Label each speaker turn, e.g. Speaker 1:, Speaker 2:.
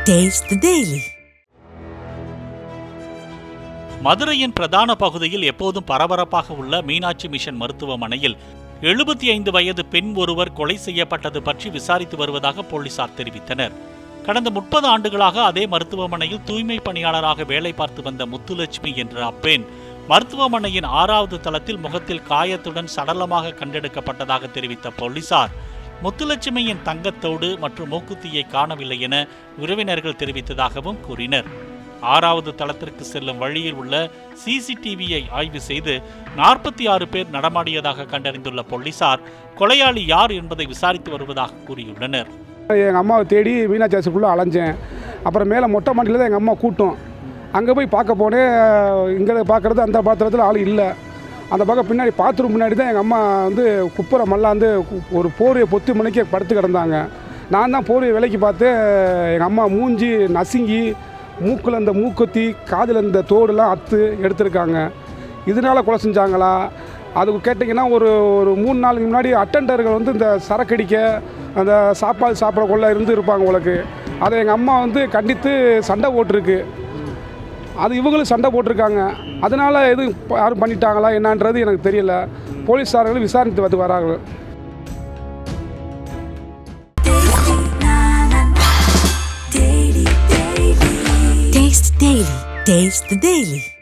Speaker 1: Taste the Daily.
Speaker 2: மதுரையின் பிரதான பகுதியில் எப்போதும் பரபரப்பாக உள்ள மீனாட்சி மிஷன் மருத்துவமனையில் எழுபத்தி ஐந்து வயது பெண் ஒருவர் கொலை செய்யப்பட்டது பற்றி விசாரித்து வருவதாக போலீசார் தெரிவித்தனர் கடந்த முப்பது ஆண்டுகளாக அதே மருத்துவமனையில் தூய்மை பணியாளராக வேலை பார்த்து வந்த முத்துலட்சுமி என்ற அப்பெண் மருத்துவமனையின் ஆறாவது தளத்தில் முகத்தில் காயத்துடன் சடலமாக கண்டெடுக்கப்பட்டதாக தெரிவித்த போலீசார் முத்துலட்சுமியின் தங்கத்தோடு மற்றும் மூக்குத்தியை காணவில்லை என உறவினர்கள் தெரிவித்ததாகவும் கூறினர் ஆறாவது தளத்திற்கு செல்லும் வழியில் உள்ள சிசிடிவியை ஆய்வு செய்து நாற்பத்தி ஆறு பேர் நடமாடியதாக கண்டறிந்துள்ள போலீசார் கொலையாளி யார் என்பதை விசாரித்து வருவதாக கூறியுள்ளனர்
Speaker 3: எங்கள் அம்மாவை தேடி மீனாட்சி ஆசி ஃபுல்லாக அலைஞ்சேன் அப்புறம் மேலே மொட்டை மாடியில் தான் எங்கள் அம்மா கூட்டம் அங்கே போய் பார்க்க போனேன் இங்கே பார்க்குறது அந்த பாத்திரத்தில் ஆள் இல்லை அந்த பக்கம் பின்னாடி பாத்ரூம் முன்னாடி தான் எங்கள் அம்மா வந்து குப்புற மல்லாந்து கு- ஒரு போர்வையை பொத்தி மணிக்கு படுத்து கிடந்தாங்க நான் தான் போர்வையை விலைக்கு பார்த்து எங்கள் அம்மா மூஞ்சி நசுங்கி மூக்கில் இந்த மூக்குத்தி காதில் இந்த தோடுலாம் அத்து எடுத்திருக்காங்க இதனால கொலை செஞ்சாங்களா அது கேட்டிங்கன்னா ஒரு ஒரு மூணு நாளுக்கு முன்னாடி அட்டெண்டர்கள் வந்து இந்த சரக்கடிக்க அந்த சாப்பாடு சாப்பிட கொள்ள இருந்து இருப்பாங்க உங்களுக்கு அதை எங்கள் அம்மா வந்து கண்டித்து சண்டை போட்டிருக்கு அது இவங்களும் சண்டை போட்டிருக்காங்க அதனால எதுவும் ப- யாரும் பண்ணிட்டாங்களா என்னன்றது எனக்கு தெரியல போலீஸார்கள் விசாரித்து வந்து வராங்க
Speaker 1: Taste the Daily. Taste the Daily.